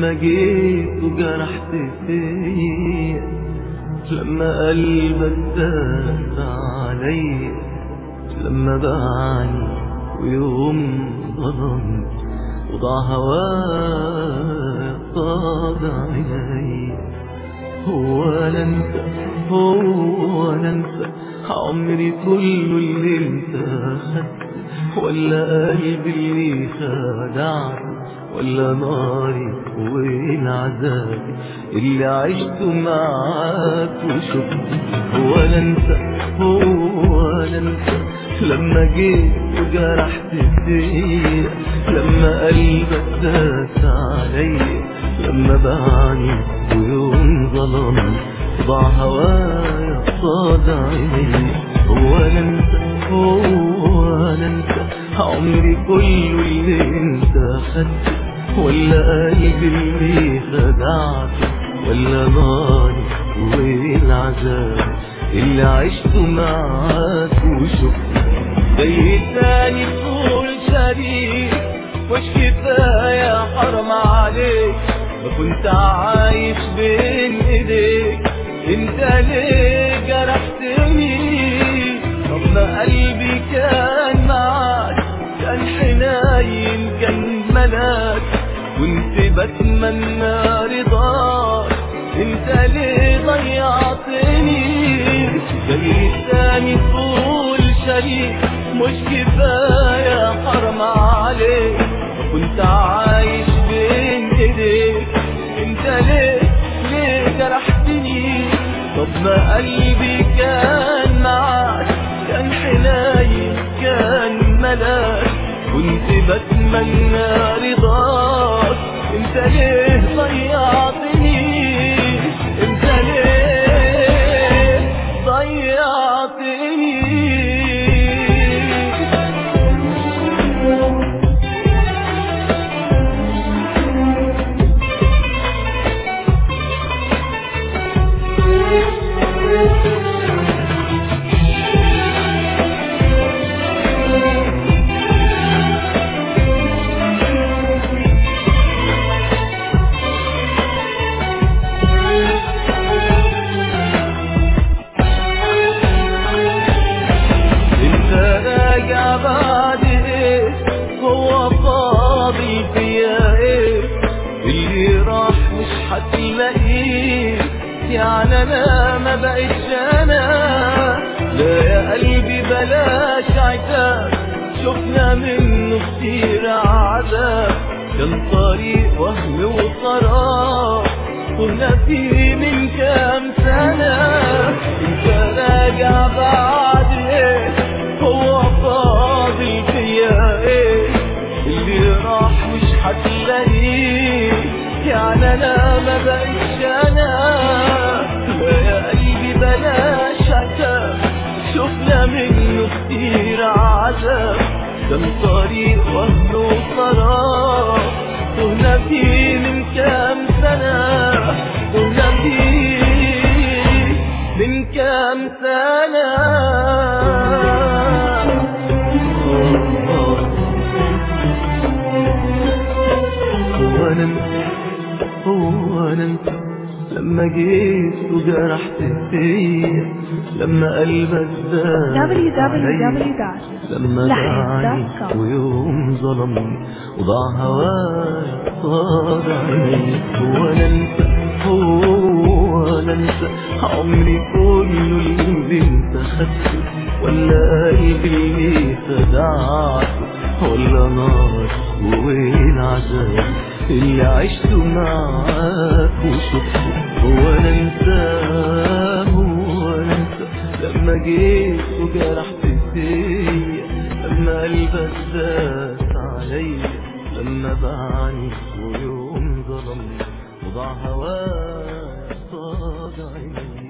لما جيت وجرحت فيا لما قلبك داس عليا لما باعني ويوم ظلمت وضع هواك صاد عيني هو انا انت هو انا انت عمري كله اللي انت خدته ولا قلبي اللي خدعته ولا ناري والعذاب اللي عشته معاك وشفته هو انا انت هو انا انت لما جيت وجرحت فيا لما قلبك داس عليا لما باعني ويوم ظلم ضاع هوايا صاد عيني هو انا انت هو انا انت عمري كله اللي انت خدته ولا قلبي اللي خدعته ولا ناري والعذاب اللي عشته معاك وشفته زي تاني طول شريك مش كفاية حرام عليك ما كنت عايش بين ايديك انت ليه جرحتني طب ما قلبي كان معاك كان حنين كان ملاك كنت بتمنى رضاك انت ليه ضيعتني زي التاني طول شريك مش كفاية حرام عليك كنت عايش بين ايديك انت ليه ليه جرحتني طب ما قلبي كان معاك كان حنين كان ملاك كنت بتمنى رضاك انت ليه ضيعتني انت ليه ضيعتني انت راجع بعد ايه هو فاضي فيا ايه اللي راح مش هتلاقيه يعني انا ما بقتش انا لا يا قلبي بلاش عتاب شفنا منه كتير عذاب كان طريق وهم وقرار كنا فيه من كام سنة انت راجع بعد ايه هو فاضل فيا ايه اللي راح مش هتلاقيه يعني انا ما بقتش انا يا قلبي بلاش عتاب شفنا منه كتير عذاب كان طريق وهم وقرار تهنا فيه من كام سنة تهنا فيه من كام سنة هو انا هو انا انت لما جيت وجرحت فيا لما قلبك داس عليا لما باعني www.lahid.com ويوم ظلمني وضاع هواي صاد عيني هو انا انت هو انا انت عمري كله اللي انت خدته ولا قلبي اللي خدعته ولا نار وين عذاب اللي عشته معاك وشفته هو انا انساه هو انا انت لما جيت وجرحت فيا لما قلبك داس عليا لما باعني ويوم ظلمني وضع هواك صاد عيني